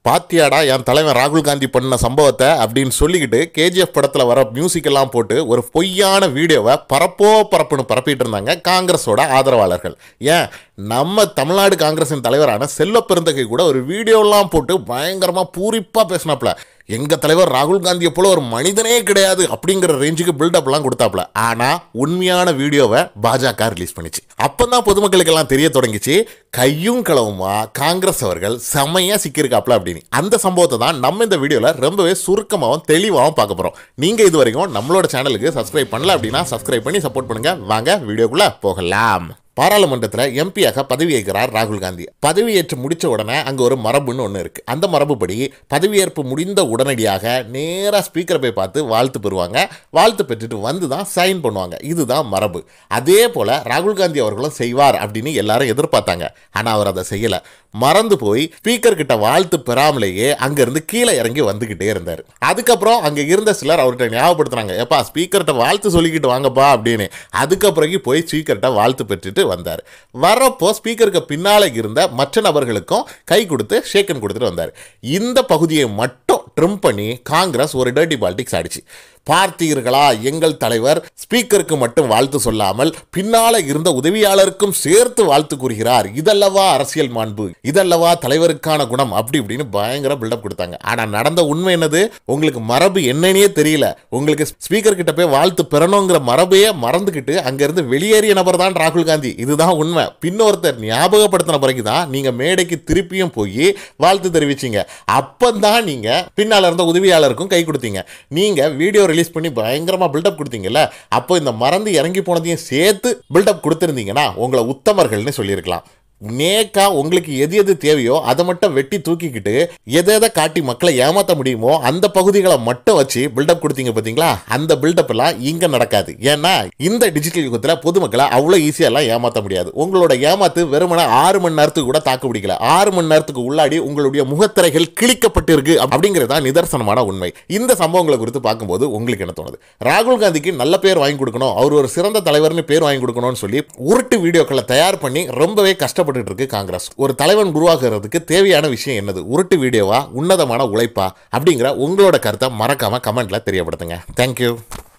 பாத்தியாடா என் தலைவன் ராகுல் காந்தி பண்ண சம்பவத்தை அப்படின்னு சொல்லிக்கிட்டு கேஜிஎஃப் படத்தில் வர மியூசிக் எல்லாம் போட்டு ஒரு பொய்யான வீடியோவை பரப்போ பரப்புன்னு பரப்பிட்டு இருந்தாங்க காங்கிரஸோட ஆதரவாளர்கள் ஏன் நம்ம தமிழ்நாடு காங்கிரஸின் தலைவரான செல்வ பெருந்தகை கூட ஒரு வீடியோலாம் போட்டு பயங்கரமாக பூரிப்பாக பேசினாப்ல எங்க தலைவர் ராகுல் காந்தியை போல ஒரு மனிதனே கிடையாது அப்படிங்கிற ரேஞ்சுக்கு பில்டப்லாம் கொடுத்தாப்ல ஆனா உண்மையான வீடியோவை பாஜக ரிலீஸ் பண்ணிச்சு அப்பதான் பொதுமக்களுக்கெல்லாம் தெரிய தொடங்கிச்சு கையும் களவுமா காங்கிரஸ் அவர்கள் செம்மையா சிக்கியிருக்காப்ல அப்படின்னு அந்த சம்பவத்தை தான் நம்ம இந்த வீடியோல ரொம்பவே சுருக்கமாகவும் தெளிவாகவும் பார்க்க போறோம் நீங்க இது வரைக்கும் நம்மளோட சேனலுக்கு சப்ஸ்கிரைப் பண்ணல அப்படின்னா சப்ஸ்கிரைப் பண்ணி சப்போர்ட் பண்ணுங்க வாங்க வீடியோக்குள்ள போகலாம் பாராளுமன்றத்தில் எம்பியாக பதவியேற்கிறார் ராகுல் காந்தி பதவியேற்று முடிச்ச உடனே அங்கே ஒரு மரபுன்னு ஒன்று இருக்கு அந்த மரபுப்படி பதவியேற்பு முடிந்த உடனடியாக நேராக ஸ்பீக்கரை போய் பார்த்து வாழ்த்து பெறுவாங்க வாழ்த்து பெற்றுட்டு வந்து தான் சைன் பண்ணுவாங்க இதுதான் மரபு அதே போல் ராகுல் காந்தி அவர்களும் செய்வார் அப்படின்னு எல்லாரும் எதிர்பார்த்தாங்க ஆனால் அவர் அதை செய்யலை மறந்து போய் ஸ்பீக்கர் கிட்ட வாழ்த்து பெறாமலேயே அங்கேருந்து கீழே இறங்கி வந்துக்கிட்டே இருந்தார் அதுக்கப்புறம் அங்கே இருந்த சிலர் அவர்கிட்ட ஞாபகப்படுத்துனாங்க ஏப்பா ஸ்பீக்கர்கிட்ட வாழ்த்து சொல்லிக்கிட்டு வாங்கப்பா அப்படின்னு அதுக்கப்புறம் போய் ஸ்பீக்கர்கிட்ட வாழ்த்து பெற்றுட்டு வந்தார் வரப்போ ஸ்பீக்கருக்கு பின்னால இருந்த மற்ற நபர்களுக்கும் கை கொடுத்து ஷேக்கன் கொடுத்துட்டு வந்தார் இந்த பகுதியை மட்டும் ட்ரிம் பண்ணி காங்கிரஸ் ஒரு டர்ட்டி பாலிடிக்ஸ் ஆடிச்சு பார்த்தீர்களா எங்கள் தலைவர் ஸ்பீக்கருக்கு மட்டும் வாழ்த்து சொல்லாமல் பின்னால இருந்த உதவியாளருக்கும் சேர்த்து வாழ்த்து கூறுகிறார் இதல்லவா அரசியல் மாண்பு இதல்லவா தலைவருக்கான குணம் அப்படி இப்படின்னு பயங்கர பில்டப் கொடுத்தாங்க ஆனா நடந்த உண்மை என்னது உங்களுக்கு மரபு என்னன்னே தெரியல உங்களுக்கு ஸ்பீக்கர் கிட்ட போய் வாழ்த்து பெறணுங்கிற மரபையே மறந்துக்கிட்டு அங்கிருந்து வெளியேறிய நபர் தான் ராகுல் காந்தி இதுதான் உண்மை பின்னொருத்தர் ஞாபகப்படுத்தின பிறகுதான் நீங்க மேடைக்கு திருப்பியும் போய் வாழ்த்து தெரிவிச்சீங்க அப்பந்தான் நீங்க பின்னால இருந்த உதவியாளருக்கும் கை கொடுத்தீங்க நீங்க வீடியோ ரிலீஸ் பண்ணி பயங்கரமா பில்டப் கொடுத்தீங்கல்ல அப்போ இந்த மறந்து இறங்கி போனதையும் சேர்த்து பில்டப் கொடுத்துருந்தீங்கன்னா உங்களை உத்தமர்கள்னு சொல்லியிருக்கலாம் நேக்கா உங்களுக்கு எது எது தேவையோ அதை மட்டும் வெட்டி தூக்கிக்கிட்டு எதை எதை காட்டி மக்களை ஏமாற்ற முடியுமோ அந்த பகுதிகளை மட்டும் வச்சு பில்டப் கொடுத்தீங்க பார்த்தீங்களா அந்த பில்டப் எல்லாம் இங்க நடக்காது ஏன்னா இந்த டிஜிட்டல் யுகத்தில் பொதுமக்களை அவ்வளோ ஈஸியெல்லாம் ஏமாற்ற முடியாது உங்களோட ஏமாத்து வெறுமனே ஆறு மணி நேரத்துக்கு கூட தாக்கு பிடிக்கல ஆறு மணி நேரத்துக்கு உள்ளாடி உங்களுடைய முகத்திரைகள் கிழிக்கப்பட்டிருக்கு அப்படிங்கிறதா நிதர்சனமான உண்மை இந்த சம்பவங்களை குறித்து பார்க்கும்போது உங்களுக்கு என்ன தோணுது ராகுல் காந்திக்கு நல்ல பேர் வாங்கி கொடுக்கணும் அவர் ஒரு சிறந்த தலைவர்னு பேர் வாங்கி கொடுக்கணும்னு சொல்லி உருட்டு வீடியோக்களை தயார் பண்ணி ரொம்பவே கஷ்டப்பட்டு இருக்கு காங்கிரஸ் ஒரு தலைவன் உருவாக்குறதுக்கு தேவையான விஷயம் என்னது உருட்டு வீடியோவா உன்னதமான உழைப்பா அப்படிங்கிற உங்களோட கருத்தை மறக்காம கமெண்ட்ல தெரியப்படுத்துங்க தேங்க்யூ